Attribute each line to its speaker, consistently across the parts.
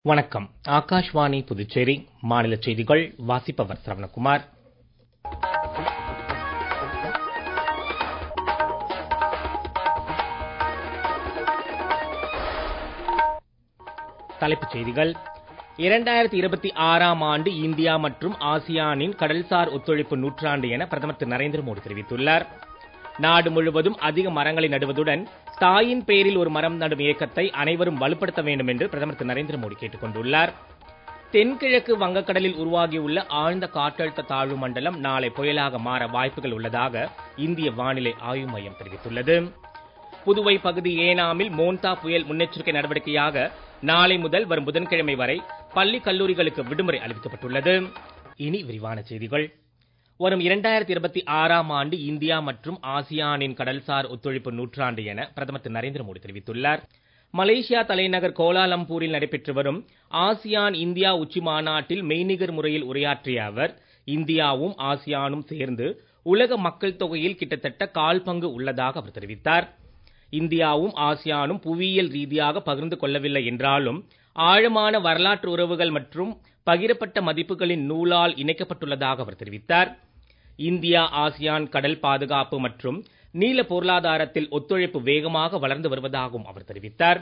Speaker 1: வணக்கம் ஆகாஷ்வாணி புதுச்சேரி மாநில செய்திகள் வாசிப்பவர் சரவணகுமார் தலைப்புச் செய்திகள் இரண்டாயிரத்தி இருபத்தி ஆறாம் ஆண்டு இந்தியா மற்றும் ஆசியானின் கடல்சார் ஒத்துழைப்பு நூற்றாண்டு என பிரதமர் திரு நரேந்திர மோடி தெரிவித்துள்ளார் நாடு முழுவதும் அதிக மரங்களை நடுவதுடன் தாயின் பெயரில் ஒரு மரம் நடும் இயக்கத்தை அனைவரும் வலுப்படுத்த வேண்டும் என்று பிரதமர் திரு நரேந்திர மோடி கேட்டுக் கொண்டுள்ளார் தென்கிழக்கு வங்கக்கடலில் உருவாகியுள்ள ஆழ்ந்த காற்றழுத்த தாழ்வு மண்டலம் நாளை புயலாக மாற வாய்ப்புகள் உள்ளதாக இந்திய வானிலை ஆய்வு மையம் தெரிவித்துள்ளது புதுவை பகுதி ஏனாமில் மோன்தா புயல் முன்னெச்சரிக்கை நடவடிக்கையாக நாளை முதல் வரும் புதன்கிழமை வரை பள்ளி கல்லூரிகளுக்கு விடுமுறை அறிவிக்கப்பட்டுள்ளது இனி விரிவான செய்திகள் வரும் இரண்டாயிரத்தி இருபத்தி ஆறாம் ஆண்டு இந்தியா மற்றும் ஆசியானின் கடல்சார் ஒத்துழைப்பு நூற்றாண்டு என பிரதமர் திரு நரேந்திர மோடி தெரிவித்துள்ளார் மலேசியா தலைநகர் கோலாலம்பூரில் நடைபெற்று வரும் ஆசியான் இந்தியா உச்சி மாநாட்டில் மெய்நிகர் முறையில் உரையாற்றிய அவர் இந்தியாவும் ஆசியானும் சேர்ந்து உலக மக்கள் தொகையில் கிட்டத்தட்ட கால் பங்கு உள்ளதாக அவர் தெரிவித்தார் இந்தியாவும் ஆசியானும் புவியியல் ரீதியாக பகிர்ந்து கொள்ளவில்லை என்றாலும் ஆழமான வரலாற்று உறவுகள் மற்றும் பகிரப்பட்ட மதிப்புகளின் நூலால் இணைக்கப்பட்டுள்ளதாக அவர் தெரிவித்தார் இந்தியா ஆசியான் கடல் பாதுகாப்பு மற்றும் நீல பொருளாதாரத்தில் ஒத்துழைப்பு வேகமாக வளர்ந்து வருவதாகவும் அவர் தெரிவித்தார்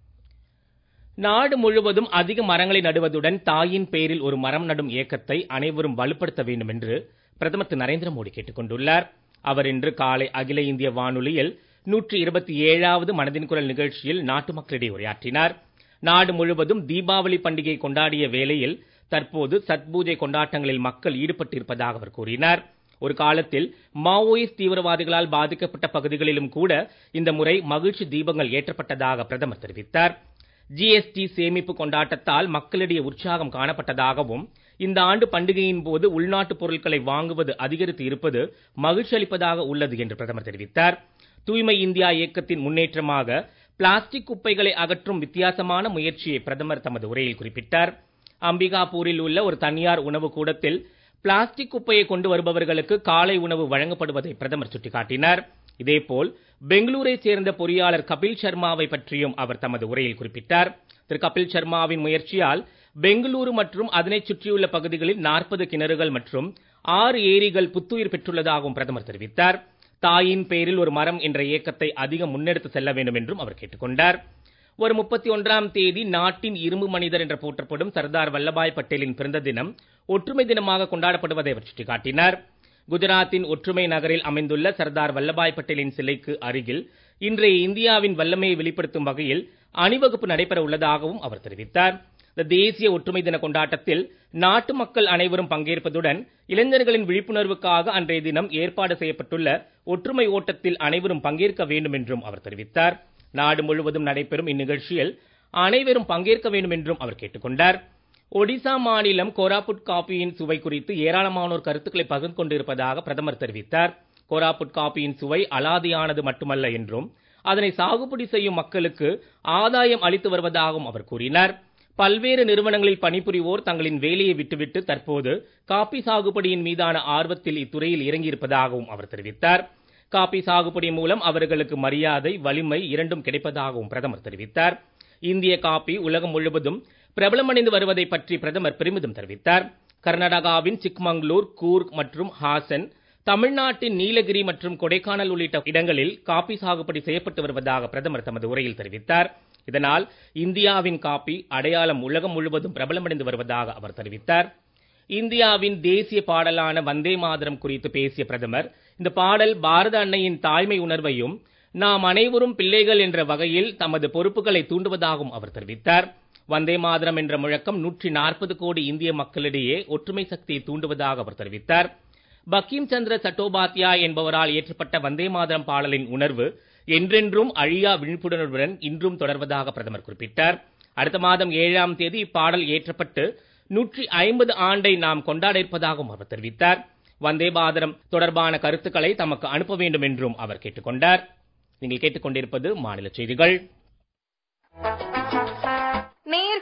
Speaker 1: நாடு முழுவதும் அதிக மரங்களை நடுவதுடன் தாயின் பெயரில் ஒரு மரம் நடும் இயக்கத்தை அனைவரும் வலுப்படுத்த வேண்டும் என்று பிரதமர் திரு நரேந்திர மோடி கேட்டுக் கொண்டுள்ளார் அவர் இன்று காலை அகில இந்திய வானொலியில் நூற்றி இருபத்தி ஏழாவது மனதின் குரல் நிகழ்ச்சியில் நாட்டு மக்களிடையே உரையாற்றினார் நாடு முழுவதும் தீபாவளி பண்டிகை கொண்டாடிய வேளையில் தற்போது சத்பூஜை கொண்டாட்டங்களில் மக்கள் ஈடுபட்டிருப்பதாக அவர் கூறினார் ஒரு காலத்தில் மாவோயிஸ்ட் தீவிரவாதிகளால் பாதிக்கப்பட்ட பகுதிகளிலும் கூட இந்த முறை மகிழ்ச்சி தீபங்கள் ஏற்றப்பட்டதாக பிரதமர் தெரிவித்தார் ஜிஎஸ்டி சேமிப்பு கொண்டாட்டத்தால் மக்களிடையே உற்சாகம் காணப்பட்டதாகவும் இந்த ஆண்டு பண்டிகையின் போது உள்நாட்டு பொருட்களை வாங்குவது அதிகரித்து இருப்பது மகிழ்ச்சி அளிப்பதாக உள்ளது என்று பிரதமர் தெரிவித்தார் தூய்மை இந்தியா இயக்கத்தின் முன்னேற்றமாக பிளாஸ்டிக் குப்பைகளை அகற்றும் வித்தியாசமான முயற்சியை பிரதமர் தமது உரையில் குறிப்பிட்டார் அம்பிகாபூரில் உள்ள ஒரு தனியார் உணவு கூடத்தில் பிளாஸ்டிக் குப்பையை கொண்டு வருபவர்களுக்கு காலை உணவு வழங்கப்படுவதை பிரதமர் சுட்டிக்காட்டினார் இதேபோல் பெங்களூரை சேர்ந்த பொறியாளர் கபில் சர்மாவை பற்றியும் அவர் தமது உரையில் குறிப்பிட்டார் திரு கபில் சர்மாவின் முயற்சியால் பெங்களூரு மற்றும் அதனைச் சுற்றியுள்ள பகுதிகளில் நாற்பது கிணறுகள் மற்றும் ஆறு ஏரிகள் புத்துயிர் பெற்றுள்ளதாகவும் பிரதமர் தெரிவித்தார் தாயின் பெயரில் ஒரு மரம் என்ற இயக்கத்தை அதிகம் முன்னெடுத்து செல்ல வேண்டும் என்றும் அவர் கேட்டுக்கொண்டார் வரும் முப்பத்தி ஒன்றாம் தேதி நாட்டின் இரும்பு மனிதர் என்று போற்றப்படும் சர்தார் வல்லபாய் பட்டேலின் பிறந்த தினம் ஒற்றுமை தினமாக கொண்டாடப்படுவதை அவர் சுட்டிக்காட்டினார் குஜராத்தின் ஒற்றுமை நகரில் அமைந்துள்ள சர்தார் வல்லபாய் பட்டேலின் சிலைக்கு அருகில் இன்றைய இந்தியாவின் வல்லமையை வெளிப்படுத்தும் வகையில் அணிவகுப்பு நடைபெற உள்ளதாகவும் அவர் தெரிவித்தார் இந்த தேசிய ஒற்றுமை தின கொண்டாட்டத்தில் நாட்டு மக்கள் அனைவரும் பங்கேற்பதுடன் இளைஞர்களின் விழிப்புணர்வுக்காக அன்றைய தினம் ஏற்பாடு செய்யப்பட்டுள்ள ஒற்றுமை ஓட்டத்தில் அனைவரும் பங்கேற்க வேண்டும் என்றும் அவர் தெரிவித்தார் நாடு முழுவதும் நடைபெறும் இந்நிகழ்ச்சியில் அனைவரும் பங்கேற்க வேண்டும் என்றும் அவர் கேட்டுக்கொண்டார் ஒடிசா மாநிலம் கோராபுட் காபியின் சுவை குறித்து ஏராளமானோர் கருத்துக்களை பகிர்ந்து கொண்டிருப்பதாக பிரதமர் தெரிவித்தார் கோராபுட் காபியின் சுவை அலாதியானது மட்டுமல்ல என்றும் அதனை சாகுபடி செய்யும் மக்களுக்கு ஆதாயம் அளித்து வருவதாகவும் அவர் கூறினார் பல்வேறு நிறுவனங்களில் பணிபுரிவோர் தங்களின் வேலையை விட்டுவிட்டு தற்போது காபி சாகுபடியின் மீதான ஆர்வத்தில் இத்துறையில் இறங்கியிருப்பதாகவும் அவர் தெரிவித்தார் காபி சாகுபடி மூலம் அவர்களுக்கு மரியாதை வலிமை இரண்டும் கிடைப்பதாகவும் பிரதமர் தெரிவித்தார் இந்திய காபி உலகம் முழுவதும் பிரபலமடைந்து வருவதை பற்றி பிரதமர் பெருமிதம் தெரிவித்தார் கர்நாடகாவின் சிக்மங்களூர் கூர்க் மற்றும் ஹாசன் தமிழ்நாட்டின் நீலகிரி மற்றும் கொடைக்கானல் உள்ளிட்ட இடங்களில் காபி சாகுபடி செய்யப்பட்டு வருவதாக பிரதமர் தமது உரையில் தெரிவித்தார் இதனால் இந்தியாவின் காபி அடையாளம் உலகம் முழுவதும் பிரபலமடைந்து வருவதாக அவர் தெரிவித்தார் இந்தியாவின் தேசிய பாடலான வந்தே மாதரம் குறித்து பேசிய பிரதமர் இந்த பாடல் பாரத அன்னையின் தாய்மை உணர்வையும் நாம் அனைவரும் பிள்ளைகள் என்ற வகையில் தமது பொறுப்புகளை தூண்டுவதாகவும் அவர் தெரிவித்தார் வந்தே மாதரம் என்ற முழக்கம் நூற்றி நாற்பது கோடி இந்திய மக்களிடையே ஒற்றுமை சக்தியை தூண்டுவதாக அவர் தெரிவித்தார் பக்கீம் சந்திர சட்டோபாத்யாய் என்பவரால் இயற்றப்பட்ட வந்தே மாதரம் பாடலின் உணர்வு என்றென்றும் அழியா விழிப்புணர்வுடன் இன்றும் தொடர்வதாக பிரதமர் குறிப்பிட்டார் அடுத்த மாதம் ஏழாம் தேதி இப்பாடல் ஏற்றப்பட்டு நூற்றி ஐம்பது ஆண்டை நாம் கொண்டாட இருப்பதாகவும் அவர் தெரிவித்தார் வந்தே மாதரம் தொடர்பான கருத்துக்களை தமக்கு அனுப்ப வேண்டும் என்றும் அவர் கேட்டுக்கொண்டார் நீங்கள் கேட்டுக்கொண்டிருப்பது மாநில செய்திகள்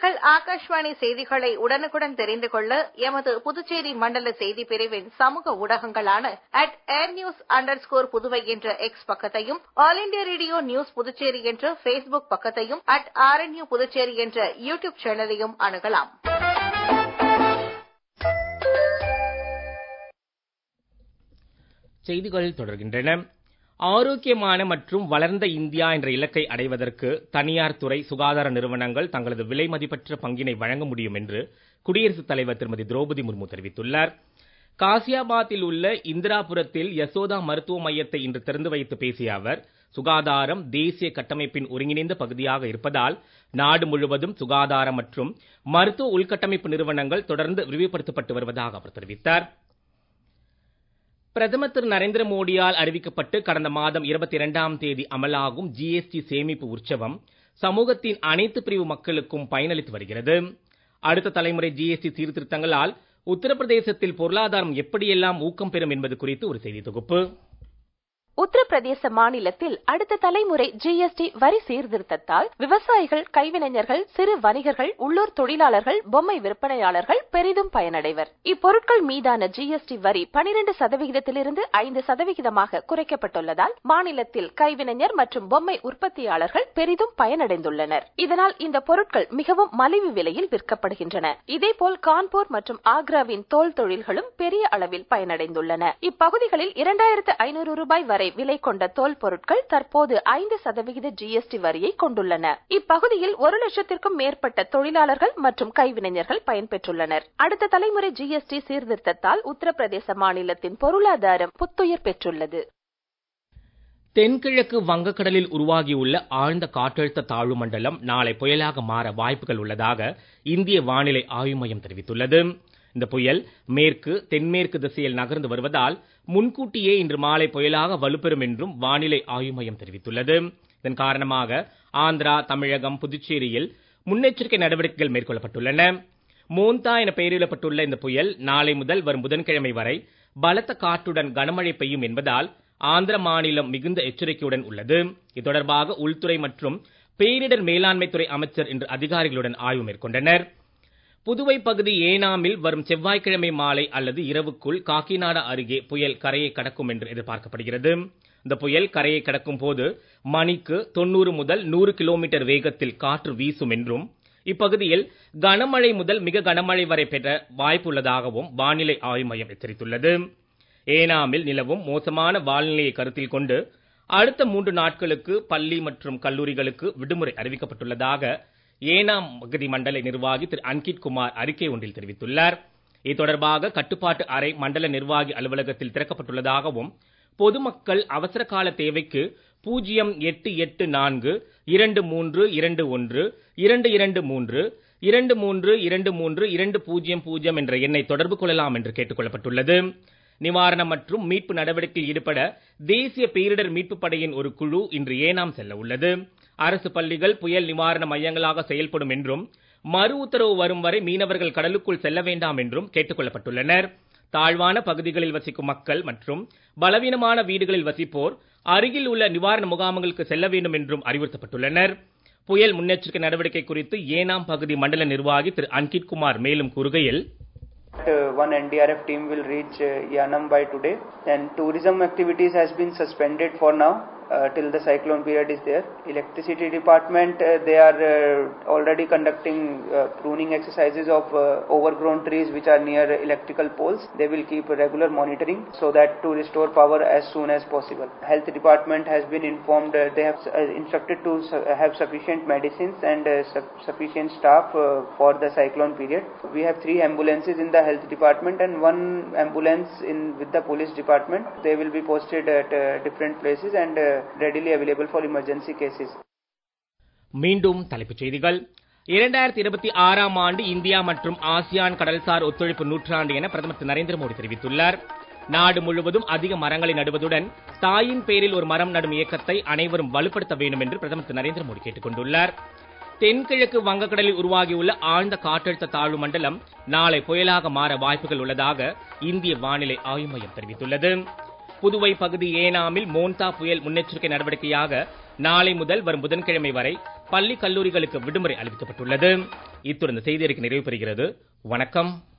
Speaker 2: நேயர்கள் ஆகாஷ்வாணி செய்திகளை உடனுக்குடன் தெரிந்து கொள்ள எமது புதுச்சேரி மண்டல செய்தி பிரிவின் சமூக ஊடகங்களான at air news under score Puduvai என்ற எக்ஸ் பக்கத்தையும் All India Radio News Puducherry என்ற பேஸ்புக் பக்கத்தையும் அட் ஆர்என்யூ புதுச்சேரி என்ற யூடியூப் சேனலையும் அணுகலாம்
Speaker 1: செய்திகள் தொடர்கின்றன ஆரோக்கியமான மற்றும் வளர்ந்த இந்தியா என்ற இலக்கை அடைவதற்கு தனியார் துறை சுகாதார நிறுவனங்கள் தங்களது விலை மதிப்பற்ற பங்கினை வழங்க முடியும் என்று குடியரசுத் தலைவர் திருமதி திரௌபதி முர்மு தெரிவித்துள்ளார் காசியாபாத்தில் உள்ள இந்திராபுரத்தில் யசோதா மருத்துவ மையத்தை இன்று திறந்து வைத்து பேசிய அவர் சுகாதாரம் தேசிய கட்டமைப்பின் ஒருங்கிணைந்த பகுதியாக இருப்பதால் நாடு முழுவதும் சுகாதார மற்றும் மருத்துவ உள்கட்டமைப்பு நிறுவனங்கள் தொடர்ந்து விரிவுபடுத்தப்பட்டு வருவதாக அவர் தெரிவித்தார் பிரதமர் திரு நரேந்திர மோடியால் அறிவிக்கப்பட்டு கடந்த மாதம் இருபத்தி இரண்டாம் தேதி அமலாகும் ஜிஎஸ்டி சேமிப்பு உற்சவம் சமூகத்தின் அனைத்து பிரிவு மக்களுக்கும் பயனளித்து வருகிறது அடுத்த தலைமுறை ஜிஎஸ்டி சீர்திருத்தங்களால் உத்தரப்பிரதேசத்தில் பொருளாதாரம் எப்படியெல்லாம் ஊக்கம் பெறும் என்பது குறித்து ஒரு செய்தி தொகுப்பு
Speaker 3: உத்தரப்பிரதேச மாநிலத்தில் அடுத்த தலைமுறை ஜிஎஸ்டி வரி சீர்திருத்தத்தால் விவசாயிகள் கைவினைஞர்கள் சிறு வணிகர்கள் உள்ளூர் தொழிலாளர்கள் பொம்மை விற்பனையாளர்கள் பெரிதும் பயனடைவர் இப்பொருட்கள் மீதான ஜிஎஸ்டி வரி பனிரெண்டு சதவிகிதத்திலிருந்து ஐந்து சதவிகிதமாக குறைக்கப்பட்டுள்ளதால் மாநிலத்தில் கைவினைஞர் மற்றும் பொம்மை உற்பத்தியாளர்கள் பெரிதும் பயனடைந்துள்ளனர் இதனால் இந்த பொருட்கள் மிகவும் மலிவு விலையில் விற்கப்படுகின்றன இதேபோல் கான்பூர் மற்றும் ஆக்ராவின் தோல் தொழில்களும் பெரிய அளவில் பயனடைந்துள்ளன இப்பகுதிகளில் இரண்டாயிரத்து ஐநூறு ரூபாய் வரை விலை கொண்ட தோல் பொருட்கள் தற்போது ஐந்து சதவிகித ஜிஎஸ்டி வரியை கொண்டுள்ளன இப்பகுதியில் ஒரு லட்சத்திற்கும் மேற்பட்ட தொழிலாளர்கள் மற்றும் கைவினைஞர்கள் பயன்பெற்றுள்ளனர் அடுத்த தலைமுறை ஜிஎஸ்டி சீர்திருத்தத்தால் உத்தரப்பிரதேச மாநிலத்தின் பொருளாதாரம் புத்துயிர் பெற்றுள்ளது
Speaker 1: தென்கிழக்கு வங்கக்கடலில் உருவாகியுள்ள ஆழ்ந்த காற்றழுத்த தாழ்வு மண்டலம் நாளை புயலாக மாற வாய்ப்புகள் உள்ளதாக இந்திய வானிலை ஆய்வு மையம் தெரிவித்துள்ளது இந்த புயல் மேற்கு தென்மேற்கு திசையில் நகர்ந்து வருவதால் முன்கூட்டியே இன்று மாலை புயலாக வலுப்பெறும் என்றும் வானிலை ஆய்வு மையம் தெரிவித்துள்ளது இதன் காரணமாக ஆந்திரா தமிழகம் புதுச்சேரியில் முன்னெச்சரிக்கை நடவடிக்கைகள் மேற்கொள்ளப்பட்டுள்ளன மோந்தா என பெயரிடப்பட்டுள்ள இந்த புயல் நாளை முதல் வரும் புதன்கிழமை வரை பலத்த காற்றுடன் கனமழை பெய்யும் என்பதால் ஆந்திர மாநிலம் மிகுந்த எச்சரிக்கையுடன் உள்ளது இது தொடர்பாக உள்துறை மற்றும் பேரிடர் மேலாண்மை துறை அமைச்சர் இன்று அதிகாரிகளுடன் ஆய்வு மேற்கொண்டனர் புதுவை பகுதி ஏனாமில் வரும் செவ்வாய்க்கிழமை மாலை அல்லது இரவுக்குள் காக்கிநாடா அருகே புயல் கரையை கடக்கும் என்று எதிர்பார்க்கப்படுகிறது இந்த புயல் கரையை கடக்கும் போது மணிக்கு தொண்ணூறு முதல் நூறு கிலோமீட்டர் வேகத்தில் காற்று வீசும் என்றும் இப்பகுதியில் கனமழை முதல் மிக கனமழை வரை பெற வாய்ப்புள்ளதாகவும் வானிலை ஆய்வு மையம் எச்சரித்துள்ளது ஏனாமில் நிலவும் மோசமான வானிலையை கருத்தில் கொண்டு அடுத்த மூன்று நாட்களுக்கு பள்ளி மற்றும் கல்லூரிகளுக்கு விடுமுறை அறிவிக்கப்பட்டுள்ளதாக ஏனாம் பகுதி மண்டல நிர்வாகி திரு அன்கிட் குமார் அறிக்கை ஒன்றில் தெரிவித்துள்ளார் இது தொடர்பாக கட்டுப்பாட்டு அறை மண்டல நிர்வாகி அலுவலகத்தில் திறக்கப்பட்டுள்ளதாகவும் பொதுமக்கள் அவசர கால தேவைக்கு பூஜ்ஜியம் எட்டு எட்டு நான்கு இரண்டு மூன்று இரண்டு ஒன்று இரண்டு இரண்டு மூன்று இரண்டு மூன்று இரண்டு மூன்று இரண்டு பூஜ்ஜியம் பூஜ்ஜியம் என்ற எண்ணை தொடர்பு கொள்ளலாம் என்று கேட்டுக் கொள்ளப்பட்டுள்ளது நிவாரணம் மற்றும் மீட்பு நடவடிக்கையில் ஈடுபட தேசிய பேரிடர் மீட்பு படையின் ஒரு குழு இன்று ஏனாம் செல்ல உள்ளது அரசு பள்ளிகள் புயல் நிவாரண மையங்களாக செயல்படும் என்றும் மறு உத்தரவு வரும் வரை மீனவர்கள் கடலுக்குள் செல்ல வேண்டாம் என்றும் கேட்டுக் கொள்ளப்பட்டுள்ளனர் தாழ்வான பகுதிகளில் வசிக்கும் மக்கள் மற்றும் பலவீனமான வீடுகளில் வசிப்போர் அருகில் உள்ள நிவாரண முகாம்களுக்கு செல்ல வேண்டும் என்றும் அறிவுறுத்தப்பட்டுள்ளனர் புயல் முன்னெச்சரிக்கை நடவடிக்கை குறித்து ஏனாம் பகுதி மண்டல நிர்வாகி திரு அன்கிட் குமார் மேலும் கூறுகையில்
Speaker 4: Uh, one NDRF team will reach uh, Yanam by today. And tourism activities has been suspended for now uh, till the cyclone period is there. Electricity department uh, they are uh, already conducting uh, pruning exercises of uh, overgrown trees which are near electrical poles. They will keep regular monitoring so that to restore power as soon as possible. Health department has been informed. Uh, they have uh, instructed to su- have sufficient medicines and uh, su- sufficient staff uh, for the cyclone period. We have three ambulances in the health department and one ambulance in with the police department. They will be posted at uh, different places and uh, readily available for emergency cases.
Speaker 1: மீண்டும் தலைப்புச் செய்திகள் இரண்டாயிரத்தி இருபத்தி ஆறாம் ஆண்டு India மற்றும் ASEAN கடல்சார் ஒத்துழைப்பு நூற்றாண்டு என பிரதமர் திரு நரேந்திர மோடி தெரிவித்துள்ளார் நாடு முழுவதும் அதிக மரங்களை நடுவதுடன் தாயின் பேரில் ஒரு மரம் நடும் இயக்கத்தை அனைவரும் வலுப்படுத்த வேண்டும் என்று பிரதமர் திரு நரேந்திர மோடி கேட்டுக் கொண்டுள்ளார் தென்கிழக்கு வங்கக்கடலில் உருவாகியுள்ள ஆழ்ந்த காற்றழுத்த தாழ்வு மண்டலம் நாளை புயலாக மாற வாய்ப்புகள் உள்ளதாக இந்திய வானிலை ஆய்வு மையம் தெரிவித்துள்ளது புதுவை பகுதி ஏனாமில் மோன்தா புயல் முன்னெச்சரிக்கை நடவடிக்கையாக நாளை முதல் வரும் புதன்கிழமை வரை பள்ளி கல்லூரிகளுக்கு விடுமுறை அறிவிக்கப்பட்டுள்ளது இத்துடன் இந்த செய்தி அறிக்கை நிறைவு பெறுகிறது வணக்கம்